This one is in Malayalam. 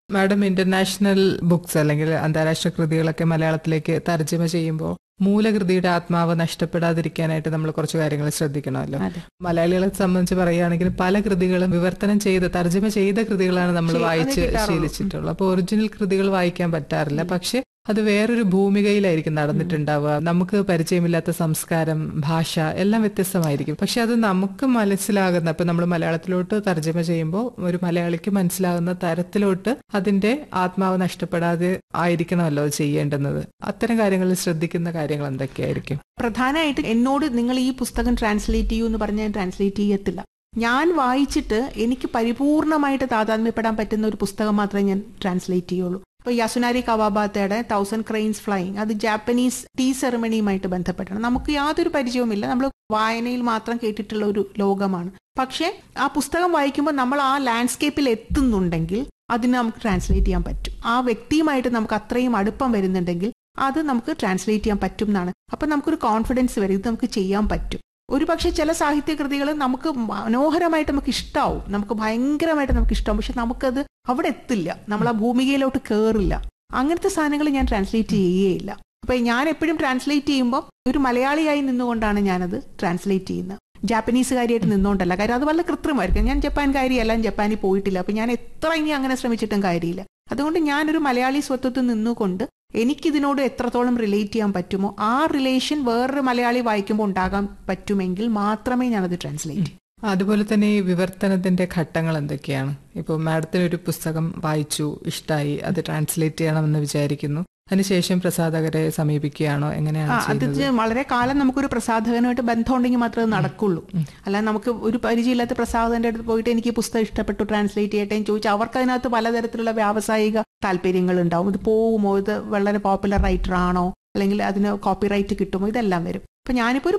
മാഡം ഇന്റർനാഷണൽ ബുക്സ് അല്ലെങ്കിൽ അന്താരാഷ്ട്ര കൃതികളൊക്കെ മലയാളത്തിലേക്ക് തർജ്ജമ ചെയ്യുമ്പോൾ മൂലകൃതിയുടെ ആത്മാവ് നഷ്ടപ്പെടാതിരിക്കാനായിട്ട് നമ്മൾ കുറച്ച് കാര്യങ്ങൾ ശ്രദ്ധിക്കണമല്ലോ അതെ മലയാളികളെ സംബന്ധിച്ച് പറയുകയാണെങ്കിൽ പല കൃതികളും വിവർത്തനം ചെയ്ത് തർജ്ജമ ചെയ്ത കൃതികളാണ് നമ്മൾ ശരി, അത് വായിച്ച് കിട്ടാറുള്ളൂ. ശീലിച്ചിട്ടുള്ളത് അപ്പോൾ ഒറിജിനൽ കൃതികൾ വായിക്കാൻ പറ്റാറില്ല പക്ഷെ അത് വേറൊരു ഭൂമികയിലായിരിക്കും നടന്നിട്ടുണ്ടാവുക നമുക്ക് പരിചയമില്ലാത്ത സംസ്കാരം ഭാഷ എല്ലാം വ്യത്യസ്തമായിരിക്കും പക്ഷെ അത് നമുക്ക് മനസ്സിലാകുന്ന ഇപ്പൊ നമ്മൾ മലയാളത്തിലോട്ട് തർജ്ജമ ചെയ്യുമ്പോൾ ഒരു മലയാളിക്ക് മനസ്സിലാകുന്ന തരത്തിലോട്ട് അതിന്റെ ആത്മാവ് നഷ്ടപ്പെടാതെ ആയിരിക്കണമല്ലോ അത് ചെയ്യേണ്ടുന്നത് അത്തരം കാര്യങ്ങളിൽ ശ്രദ്ധിക്കുന്ന കാര്യങ്ങൾ എന്തൊക്കെയായിരിക്കും പ്രധാനമായിട്ട് എന്നോട് നിങ്ങൾ ഈ പുസ്തകം ട്രാൻസ്ലേറ്റ് ചെയ്യൂ എന്ന് പറഞ്ഞാൽ ട്രാൻസ്ലേറ്റ് ചെയ്യത്തില്ല ഞാൻ വായിച്ചിട്ട് എനിക്ക് പരിപൂർണമായിട്ട് താതാത്മ്യപ്പെടാൻ പറ്റുന്ന ഒരു പുസ്തകം മാത്രമേ ഞാൻ ട്രാൻസ്ലേറ്റ് ചെയ്യുള്ളൂ ഇപ്പൊ യസുനാരി കവാബാത്തയുടെ തൗസൻഡ് ക്രെയിൻസ് ഫ്ലൈയിങ് അത് ജാപ്പനീസ് ടീ സെറമണിയുമായിട്ട് ബന്ധപ്പെട്ടാണ് നമുക്ക് യാതൊരു പരിചയവുമില്ല നമ്മൾ വായനയിൽ മാത്രം കേട്ടിട്ടുള്ള ഒരു ലോകമാണ് പക്ഷേ ആ പുസ്തകം വായിക്കുമ്പോൾ നമ്മൾ ആ ലാൻഡ്സ്കേപ്പിൽ എത്തുന്നുണ്ടെങ്കിൽ അതിന് നമുക്ക് ട്രാൻസ്ലേറ്റ് ചെയ്യാൻ പറ്റും ആ വ്യക്തിയുമായിട്ട് നമുക്ക് അത്രയും അടുപ്പം വരുന്നുണ്ടെങ്കിൽ അത് നമുക്ക് ട്രാൻസ്ലേറ്റ് ചെയ്യാൻ പറ്റും എന്നാണ് അപ്പൊ നമുക്കൊരു കോൺഫിഡൻസ് വരും ഇത് നമുക്ക് ചെയ്യാൻ പറ്റും ഒരു പക്ഷേ ചില സാഹിത്യകൃതികൾ നമുക്ക് മനോഹരമായിട്ട് നമുക്ക് ഇഷ്ടാവും നമുക്ക് ഭയങ്കരമായിട്ട് നമുക്ക് ഇഷ്ടമാവും പക്ഷെ നമുക്കത് അവിടെ എത്തില്ല നമ്മൾ ആ ഭൂമികയിലോട്ട് കയറില്ല അങ്ങനത്തെ സാധനങ്ങൾ ഞാൻ ട്രാൻസ്ലേറ്റ് ചെയ്യുകയില്ല അപ്പൊ ഞാൻ എപ്പോഴും ട്രാൻസ്ലേറ്റ് ചെയ്യുമ്പോൾ ഒരു മലയാളിയായി നിന്നുകൊണ്ടാണ് ഞാനത് ട്രാൻസ്ലേറ്റ് ചെയ്യുന്നത് ജാപ്പനീസുകാരിയായിട്ട് നിന്നുകൊണ്ടല്ല കാര്യം അത് വളരെ കൃത്രിമമായിരിക്കും ഞാൻ ജപ്പാൻകാരിയല്ല ഞാൻ ജപ്പാനിൽ പോയിട്ടില്ല അപ്പൊ ഞാൻ എത്ര ഇനി അങ്ങനെ ശ്രമിച്ചിട്ടും കാര്യമില്ല അതുകൊണ്ട് ഞാനൊരു മലയാളി സ്വത്വത്തിൽ നിന്നുകൊണ്ട് എനിക്കിതിനോട് എത്രത്തോളം റിലേറ്റ് ചെയ്യാൻ പറ്റുമോ ആ റിലേഷൻ വേറൊരു മലയാളി വായിക്കുമ്പോൾ ഉണ്ടാകാൻ പറ്റുമെങ്കിൽ മാത്രമേ ഞാനത് ട്രാൻസ്ലേറ്റ് ചെയ്യൂ അതുപോലെ തന്നെ ഈ വിവർത്തനത്തിന്റെ ഘട്ടങ്ങൾ എന്തൊക്കെയാണ് ഇപ്പോൾ മാഡത്തിന് ഒരു പുസ്തകം വായിച്ചു ഇഷ്ടായി അത് ട്രാൻസ്ലേറ്റ് ചെയ്യണമെന്ന് വിചാരിക്കുന്നു അതിനുശേഷം പ്രസാധകരെ സമീപിക്കുകയാണോ എങ്ങനെയാണ് ആ അത് ചെയ്യുന്നത് ചെ- വളരെ കാലം നമുക്കൊരു പ്രസാധകനുമായിട്ട് ബന്ധം ഉണ്ടെങ്കിൽ മാത്രമേ അത് നടക്കുള്ളൂ അല്ലാതെ നമുക്ക് ഒരു പരിചയമില്ലാത്ത പ്രസാധകന്റെ അടുത്ത് പോയിട്ട് എനിക്ക് ഈ പുസ്തകം ഇഷ്ടപ്പെട്ടു ട്രാൻസ്ലേറ്റ് ചെയ്യട്ടെ എന്ന് ചോദിച്ചാൽ അവർക്ക് അതിനകത്ത് പലതരത്തിലുള്ള വ്യാവസായിക താല്പര്യങ്ങൾ ഉണ്ടാവും ഇത് പോവുമോ ഇത് വളരെ പോപ്പുലർ റൈറ്റർ ആണോ അല്ലെങ്കിൽ അതിന് കോപ്പിറൈറ്റ് കിട്ടുമോ ഇതെല്ലാം വരും അപ്പൊ ഞാനിപ്പോ ഒരു